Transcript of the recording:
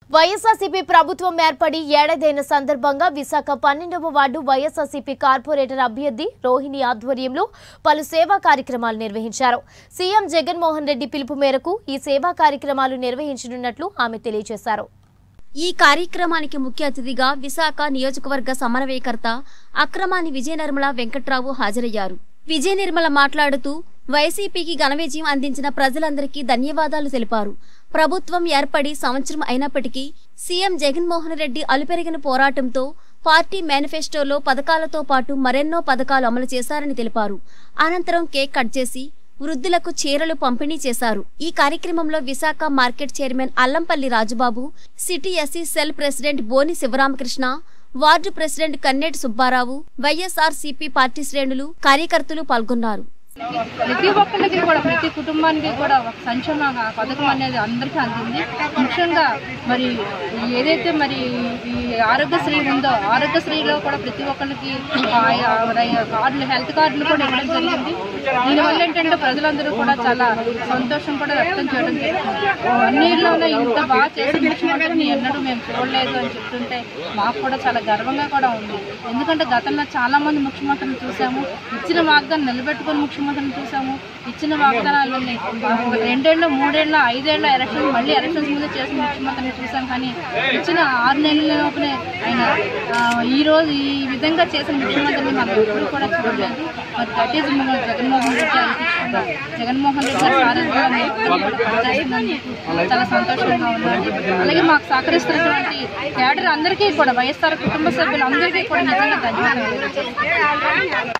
వైఎస్ఆర్సీపీ ప్రభుత్వం ఏర్పడి ఏడాదైన సందర్భంగా విశాఖ పన్నెండవ వార్డు వైఎస్ఆర్సీపీ కార్పొరేటర్ అభ్యర్థి రోహిణి ఆధ్వర్యంలో పలు సేవా కార్యక్రమాలు నిర్వహించారు సీఎం జగన్మోహన్ రెడ్డి పిలుపు మేరకు ఈ సేవా కార్యక్రమాలు నిర్వహించనున్నట్లు ఆమె తెలియజేశారు ఈ కార్యక్రమానికి ముఖ్య అతిథిగా విశాఖ నియోజకవర్గ సమన్వయకర్త అక్రమాని విజయ నిర్మల వెంకట్రావు హాజరయ్యారు విజయ నిర్మల మాట్లాడుతూ వైసీపీకి ఘన విజయం అందించిన ప్రజలందరికీ ధన్యవాదాలు తెలిపారు ప్రభుత్వం ఏర్పడి సంవత్సరం అయినప్పటికీ సీఎం జగన్మోహన్ రెడ్డి అలుపెరిగిన పోరాటంతో పార్టీ మేనిఫెస్టోలో పథకాలతో పాటు మరెన్నో పథకాలు అమలు చేశారని తెలిపారు అనంతరం కేక్ కట్ చేసి వృద్ధులకు చీరలు పంపిణీ చేశారు ఈ కార్యక్రమంలో Visakha market chairman Allampalli Rajubabu city SC cell president Boni Sivaramakrishna ward president Kanneti Subbarao YSR CP party శ్రేణులు కార్యకర్తలు పాల్గొన్నారు ప్రతి ఒక్కరికి కూడా ప్రతి కుటుంబానికి కూడా ఒక సంక్షేమ పథకం అనేది అందరికీ అందింది ముఖ్యంగా మరి ఏదైతే మరి ఈ ఆరోగ్యశ్రీ ఉందో ఆరోగ్యశ్రీలో కూడా ప్రతి ఒక్కరికి కార్డులు హెల్త్ కార్డులు కూడా ఇవ్వడం జరిగింది దీనివల్ల ఏంటంటే ప్రజలందరూ కూడా చాలా సంతోషం కూడా వ్యక్తం చేయడం జరుగుతుంది అన్నిట్లోనే ఇంత బాగా చేసిన ముఖ్యమంత్రిని ఎన్నడూ మేము చూడలేదు అని చెప్తుంటే మాకు కూడా చాలా గర్వంగా కూడా ఉంది ఎందుకంటే గతంలో చాలా మంది ముఖ్యమంత్రులు చూసాము ఇచ్చిన వాగ్దానం నిలబెట్టుకుని ముఖ్యమంత్రిని చూసాము ఇచ్చిన వాగ్దానాలని ఒక రెండేళ్ళు మూడేళ్ళు ఐదేళ్ళు ఎలక్షన్ మళ్ళీ ఎలక్షన్స్ ముందు చేసిన ముఖ్యమంత్రిని చూసాం కానీ ఇచ్చిన ఆరు నెలలలోపునే ఆయన ఆ, ఈ రోజు ఈ విధంగా చేసిన ముఖ్యమంత్రిని మనం ఎప్పుడు కూడా చూడలేదు మరి దట్ ఈజ్ జగన్మోహన్ రెడ్డి అనిపించుకున్నా జగన్మోహన్ రెడ్డి గారి సారథ్యంలో ఎప్పుడు కూడా పనిచేస్తున్నందుకు చాలా సంతోషంగా ఉన్నది అలాగే మాకు సహకరిస్తున్నటువంటి క్యాడర్ అందరికీ కూడా వైఎస్ఆర్ కుటుంబ సభ్యులందరికీ కూడా నిజంగా ధన్యవాదాలు